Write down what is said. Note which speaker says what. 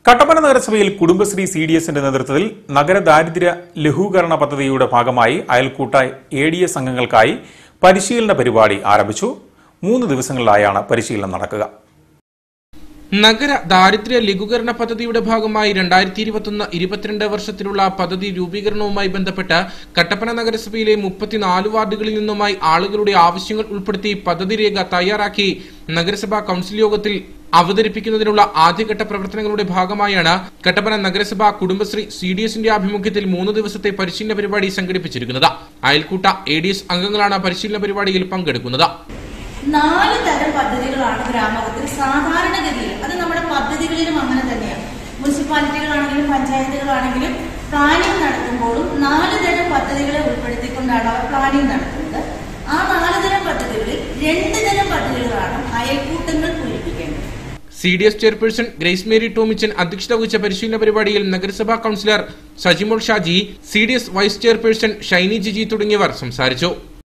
Speaker 1: കട്ടപ്പന നഗരസഭയിൽ Kudumbashree C D എസിന്റെ നേതൃത്വത്തിൽ നഗര ദാരിദ്ര്യ ലഘൂകരണ പദ്ധതിയുടെ ഭാഗമായി അയൽക്കൂട്ട എ ഡി എസ് അംഗങ്ങൾക്കായി പരിശീലന പരിപാടി ആരംഭിച്ചു മൂന്ന് ദിവസങ്ങളിലായാണ് പരിശീലനം നടക്കുക
Speaker 2: നഗര ദാരിദ്ര്യ ലഘൂകരണ പദ്ധതിയുടെ ഭാഗമായി രണ്ടായിരത്തി ഇരുപത്തൊന്ന് ഇരുപത്തിരണ്ട് വർഷത്തിലുള്ള പദ്ധതി രൂപീകരണവുമായി ബന്ധപ്പെട്ട് കട്ടപ്പന നഗരസഭയിലെ മുപ്പത്തിനാല് വാർഡുകളിൽ നിന്നുമായി ആളുകളുടെ ആവശ്യങ്ങൾ ഉൾപ്പെടുത്തി പദ്ധതി രേഖ തയ്യാറാക്കി നഗരസഭാ കൌൺസിൽ യോഗത്തിൽ അവതരിപ്പിക്കുന്നതിനുള്ള ആദ്യഘട്ട പ്രവർത്തനങ്ങളുടെ ഭാഗമായാണ് കട്ടപ്പന നഗരസഭ കുടുംബശ്രീ സി ഡി എസിന്റെ ആഭിമുഖ്യത്തിൽ മൂന്ന് ദിവസത്തെ പരിശീലന പരിപാടി സംഘടിപ്പിച്ചിരിക്കുന്നത് അയൽക്കൂട്ട എ ഡി എസ് അംഗങ്ങളാണ് പരിശീലന പരിപാടിയിൽ പങ്കെടുക്കുന്നത്
Speaker 3: നാല് തരം പദ്ധതികളാണ് ഗ്രാമത്തിൽ സാധാരണഗതിയിൽ അത് നമ്മുടെ പദ്ധതികളിലും അങ്ങനെ തന്നെയാണ് മുനിസിപ്പാലിറ്റികളാണെങ്കിലും പഞ്ചായത്തുകളാണെങ്കിലും പ്ലാനിംഗ് നടത്തുമ്പോഴും നാല് തരം പദ്ധതികളെ ഉൾപ്പെടുത്തിക്കൊണ്ടാണ് അവർ പ്ലാനിംഗ് നടത്തുന്നത് ആ നാല് തരം പദ്ധതികളിൽ രണ്ട് തരം പദ്ധതികളാണ് അയൽക്കൂട്ടങ്ങൾ പൂരിപ്പിക്കേണ്ടത്
Speaker 2: C D S chairperson Grace Mary Tomichan അധ്യക്ഷത വഹിച്ച പരിശീലന പരിപാടിയിൽ നഗരസഭാ councillor Sajimol Shaji C D S vice chairperson Shiny Jiji തുടങ്ങിയവർ സംസാരിച്ചു